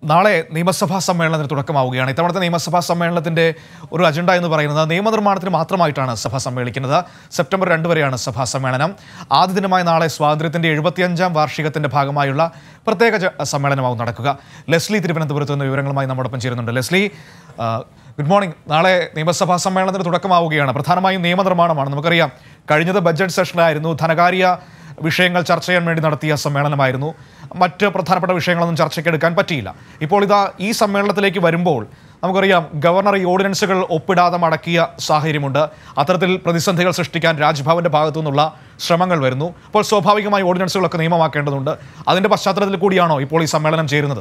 നാളെ നിയമസഭാ സമ്മേളനത്തിന് തുടക്കമാവുകയാണ് ഇത്തവണത്തെ നിയമസഭാ സമ്മേളനത്തിന്റെ ഒരു അജണ്ട എന്ന് പറയുന്നത് നിയമനിർമ്മാണത്തിന് മാത്രമായിട്ടാണ് സഭ സമ്മേളിക്കുന്നത് സെപ്റ്റംബർ രണ്ട് വരെയാണ് സഭാ സമ്മേളനം ആദ്യ ദിനമായ നാളെ സ്വാതന്ത്ര്യത്തിന്റെ എഴുപത്തിയഞ്ചാം വാർഷികത്തിന്റെ ഭാഗമായുള്ള പ്രത്യേക ജ- സമ്മേളനമാവും നടക്കുക ലെസ്ലി തിരുവനന്തപുരത്ത് നിന്ന് വിവരങ്ങളുമായി നമ്മോടൊപ്പം ചേരുന്നുണ്ട് ലെസ്ലി ആ, ഗുഡ് മോർണിംഗ് നാളെ നിയമസഭാ സമ്മേളനത്തിന് തുടക്കമാവുകയാണ് പ്രധാനമായും നിയമനിർമ്മാണമാണ് നമുക്കറിയാം കഴിഞ്ഞത് ബഡ്ജറ്റ് സെഷനായിരുന്നു ധനകാര്യ വിഷയങ്ങൾ ചർച്ച ചെയ്യാൻ വേണ്ടി നടത്തിയ സമ്മേളനമായിരുന്നു മറ്റ് പ്രധാനപ്പെട്ട വിഷയങ്ങളൊന്നും ചർച്ചയ്ക്കെടുക്കാൻ പറ്റിയില്ല ഇപ്പോൾ ഇതാ ഈ സമ്മേളനത്തിലേക്ക് വരുമ്പോൾ നമുക്കറിയാം ഗവർണർ ഈ ഓർഡിനൻസുകൾ ഒപ്പിടാതെ മടക്കിയ സാഹചര്യമുണ്ട് അത്തരത്തിൽ പ്രതിസന്ധികൾ സൃഷ്ടിക്കാൻ രാജ്ഭവന്റെ ഭാഗത്തു നിന്നുള്ള ശ്രമങ്ങൾ വരുന്നു അപ്പോൾ സ്വാഭാവികമായി ഓർഡിനൻസുകളൊക്കെ നിയമമാക്കേണ്ടതുണ്ട് അതിന്റെ പശ്ചാത്തലത്തിൽ കൂടിയാണോ ഇപ്പോൾ ഈ സമ്മേളനം ചേരുന്നത്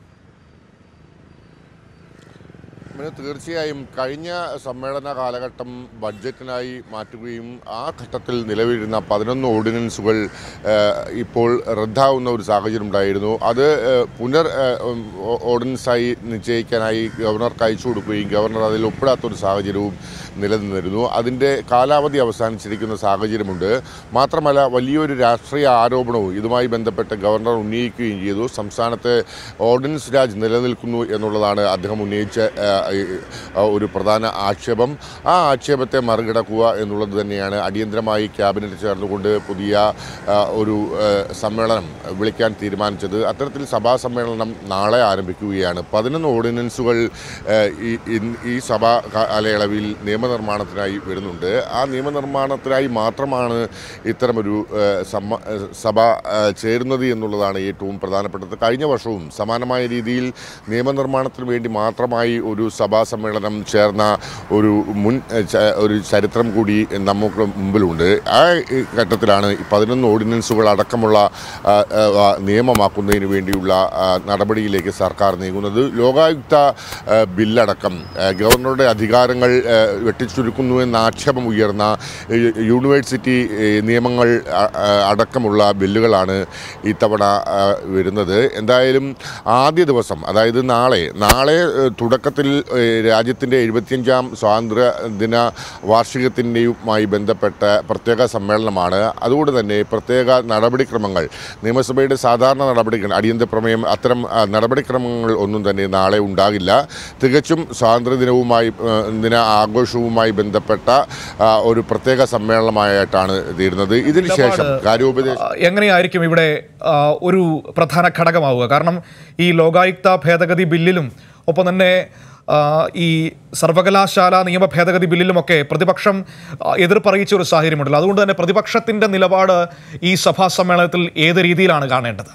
പിന്നെ തീർച്ചയായും കഴിഞ്ഞ സമ്മേളന കാലഘട്ടം ബഡ്ജറ്റിനായി മാറ്റുകയും ആ ഘട്ടത്തിൽ നിലവിലിരുന്ന പതിനൊന്ന് ഓർഡിനൻസുകൾ ഏഹ്, ഇപ്പോൾ റദ്ദാവുന്ന ഒരു സാഹചര്യം ഉണ്ടായിരുന്നു അത് ഏഹ്, പുനർ ഏഹ്, ഉം, ഓ- ഓർഡിനൻസായി നിശ്ചയിക്കാനായി ഗവർണർക്ക് അയച്ചു കൊടുക്കുകയും ഗവർണർ അതിൽ ഒപ്പിടാത്തൊരു സാഹചര്യവും നിലനിന്നിരുന്നു അതിൻ്റെ കാലാവധി അവസാനിച്ചിരിക്കുന്ന സാഹചര്യമുണ്ട് മാത്രമല്ല വലിയൊരു രാഷ്ട്രീയ ആരോപണവും ഇതുമായി ബന്ധപ്പെട്ട് ഗവർണർ ഉന്നയിക്കുകയും ചെയ്തു സംസ്ഥാനത്ത് ഓർഡിനൻസ് രാജ് നിലനിൽക്കുന്നു എന്നുള്ളതാണ് അദ്ദേഹം ഉന്നയിച്ച ആ, ഈ, ആ, ഒരു പ്രധാന ആക്ഷേപം ആ ആക്ഷേപത്തെ മറികടക്കുക എന്നുള്ളത് തന്നെയാണ് അടിയന്തരമായി ക്യാബിനറ്റ് ചേർന്നുകൊണ്ട് പുതിയ ആ, ഒരു ആ, സമ്മേളനം വിളിക്കാൻ തീരുമാനിച്ചത് അത്തരത്തിൽ സഭാ സമ്മേളനം നാളെ ആരംഭിക്കുകയാണ് പതിനൊന്ന് ഓർഡിനൻസുകൾ ആ, ഈ ഇൻ- ഈ സഭാ കാലയളവിൽ നിയമനിർമ്മാണത്തിനായി വരുന്നുണ്ട് ആ നിയമനിർമ്മാണത്തിനായി മാത്രമാണ് ഇത്തരമൊരു ആ, സമ്മ ആ, സഭ ആ, ചേരുന്നത് എന്നുള്ളതാണ് ഏറ്റവും പ്രധാനപ്പെട്ടത് കഴിഞ്ഞ വർഷവും സമാനമായ രീതിയിൽ നിയമനിർമ്മാണത്തിന് വേണ്ടി മാത്രമായി ഒരു സഭാ സമ്മേളനം ചേർന്ന ഒരു മുൻ ആ, ച- ഒരു ചരിത്രം കൂടി നമുക്ക് മുമ്പിലുണ്ട് ആ ഘട്ടത്തിലാണ് ഈ പതിനൊന്ന് ഓർഡിനൻസുകൾ അടക്കമുള്ള ആ, ആ, ആ, നിയമമാക്കുന്നതിന് വേണ്ടിയുള്ള ആ, നടപടിയിലേക്ക് സർക്കാർ നീങ്ങുന്നത് ലോകായുക്ത ആ, ബില്ലടക്കം ആ, ഗവർണറുടെ അധികാരങ്ങൾ ആ, വെട്ടിച്ചുരുക്കുന്നു എന്ന ആക്ഷേപം ഉയർന്ന ഈ യൂണിവേഴ്സിറ്റി ഏ, നിയമങ്ങൾ അ- അ- അടക്കമുള്ള ബില്ലുകളാണ് ഇത്തവണ ആ, വരുന്നത് എന്തായാലും ആദ്യ ദിവസം അതായത് നാളെ നാളെ ഏ, തുടക്കത്തിൽ ഏ, രാജ്യത്തിൻ്റെ എഴുപത്തിയഞ്ചാം സ്വാതന്ത്ര്യ ദിന വാർഷികത്തിൻ്റെയുമായി ബന്ധപ്പെട്ട പ്രത്യേക സമ്മേളനമാണ് അതുകൊണ്ട് തന്നെ പ്രത്യേക നടപടിക്രമങ്ങൾ നിയമസഭയുടെ സാധാരണ നടപടിക്രമം അടിയന്തര പ്രമേയം അത്തരം ആ, നടപടിക്രമങ്ങൾ ഒന്നും തന്നെ നാളെ ഉണ്ടാകില്ല തികച്ചും സ്വാതന്ത്ര്യദിനവുമായി ആ, ദിന ആഘോഷവുമായി ബന്ധപ്പെട്ട ആ, ഒരു പ്രത്യേക സമ്മേളനമായിട്ടാണ് തീരുന്നത് ഇതിന് ശേഷം കാര്യോപദേശ ആ, എങ്ങനെയായിരിക്കും ഇവിടെ ആ, ഒരു പ്രധാന ഘടകമാവുക കാരണം ഈ ലോകായുക്ത ഭേദഗതി ബില്ലിലും ഒപ്പം തന്നെ ആ, ഈ സർവകലാശാല നിയമ ഭേദഗതി ബില്ലിലുമൊക്കെ പ്രതിപക്ഷം ആ, എതിർപ്പറിയിച്ച ഒരു സാഹചര്യമുണ്ടല്ലോ അതുകൊണ്ട് തന്നെ പ്രതിപക്ഷത്തിന്റെ നിലപാട് ഈ സഭാ സമ്മേളനത്തിൽ ഏത് രീതിയിലാണ് കാണേണ്ടത്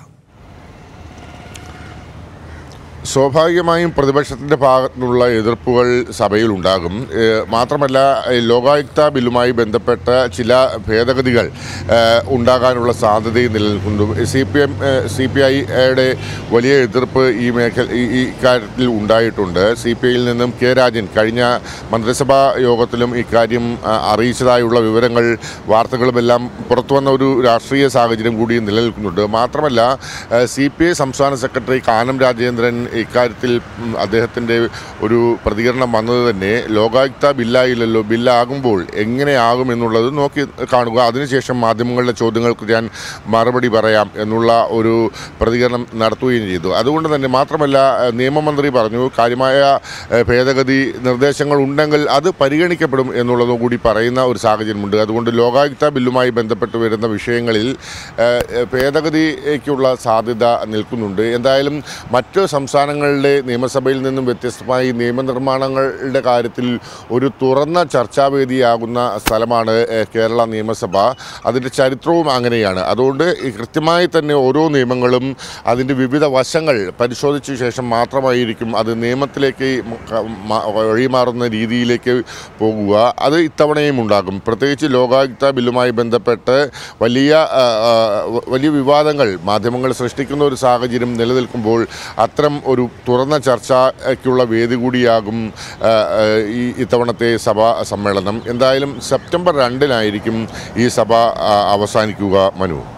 സ്വാഭാവികമായും പ്രതിപക്ഷത്തിൻ്റെ ഭാഗത്തുനിന്നുള്ള എതിർപ്പുകൾ സഭയിൽ ഉണ്ടാകും ഏഹ് മാത്രമല്ല ഈ ലോകായുക്ത ബില്ലുമായി ബന്ധപ്പെട്ട ചില ഭേദഗതികൾ ഏഹ് ഉണ്ടാകാനുള്ള സാധ്യതയും നിലനിൽക്കുന്നു C P M C P ഐയുടെ വലിയ എതിർപ്പ് ഈ മേഖല ഈ ഈ കാര്യത്തിൽ ഉണ്ടായിട്ടുണ്ട് സി പി ഐയിൽ നിന്നും കെ രാജൻ കഴിഞ്ഞ മന്ത്രിസഭാ യോഗത്തിലും ഇക്കാര്യം ആ, അറിയിച്ചതായുള്ള വിവരങ്ങൾ വാർത്തകളുമെല്ലാം പുറത്തു വന്ന ഒരു രാഷ്ട്രീയ സാഹചര്യം കൂടി നിലനിൽക്കുന്നുണ്ട് മാത്രമല്ല സി പി ഐ സംസ്ഥാന സെക്രട്ടറി കാനം രാജേന്ദ്രൻ ഇക്കാര്യത്തിൽ ഉം, അദ്ദേഹത്തിൻ്റെ ഒരു പ്രതികരണം വന്നത് തന്നെ ലോകായുക്ത ബില്ലായില്ലല്ലോ ബില്ലാകുമ്പോൾ എങ്ങനെയാകും എന്നുള്ളത് നോക്കി കാണുക അതിനുശേഷം മാധ്യമങ്ങളുടെ ചോദ്യങ്ങൾക്ക് ഞാൻ മറുപടി പറയാം എന്നുള്ള ഒരു പ്രതികരണം നടത്തുകയും ചെയ്തു അതുകൊണ്ട് തന്നെ മാത്രമല്ല ഏഹ്, നിയമമന്ത്രി പറഞ്ഞു കാര്യമായ ഏഹ്, ഭേദഗതി നിർദ്ദേശങ്ങൾ ഉണ്ടെങ്കിൽ അത് പരിഗണിക്കപ്പെടും എന്നുള്ളതും കൂടി പറയുന്ന ഒരു സാഹചര്യമുണ്ട് അതുകൊണ്ട് ലോകായുക്ത ബില്ലുമായി ബന്ധപ്പെട്ട് വരുന്ന വിഷയങ്ങളിൽ ഏഹ്, ഏഹ്, ഭേദഗതിക്കുള്ള സാധ്യത നിൽക്കുന്നുണ്ട് എന്തായാലും മറ്റ് സംസ്ഥാനങ്ങളുടെ നിയമസഭയിൽ നിന്നും വ്യത്യസ്തമായി നിയമനിർമ്മാണങ്ങളുടെ കാര്യത്തിൽ ഒരു തുറന്ന ചർച്ചാവേദിയാകുന്ന സ്ഥലമാണ് ഏഹ്, കേരള നിയമസഭ അതിൻ്റെ ചരിത്രവും അങ്ങനെയാണ് അതുകൊണ്ട് ഈ കൃത്യമായി തന്നെ ഓരോ നിയമങ്ങളും അതിൻ്റെ വിവിധ വശങ്ങൾ പരിശോധിച്ച ശേഷം മാത്രമായിരിക്കും അത് നിയമത്തിലേക്ക് മ- ക- മ- വഴിമാറുന്ന രീതിയിലേക്ക് പോകുക അത് ഇത്തവണയും ഉണ്ടാകും പ്രത്യേകിച്ച് ലോകായുക്ത ബില്ലുമായി ബന്ധപ്പെട്ട് വലിയ ആ, ആ, വലിയ വിവാദങ്ങൾ മാധ്യമങ്ങൾ സൃഷ്ടിക്കുന്ന ഒരു സാഹചര്യം നിലനിൽക്കുമ്പോൾ അത്തരം ഒരു തുറന്ന ചർച്ചയ്ക്കുള്ള വേദി കൂടിയാകും ആ, ആ, ഈ ഇത്തവണത്തെ സഭാ സമ്മേളനം എന്തായാലും സെപ്റ്റംബർ രണ്ടിനായിരിക്കും ഈ സഭ ആ, അവസാനിക്കുക മനു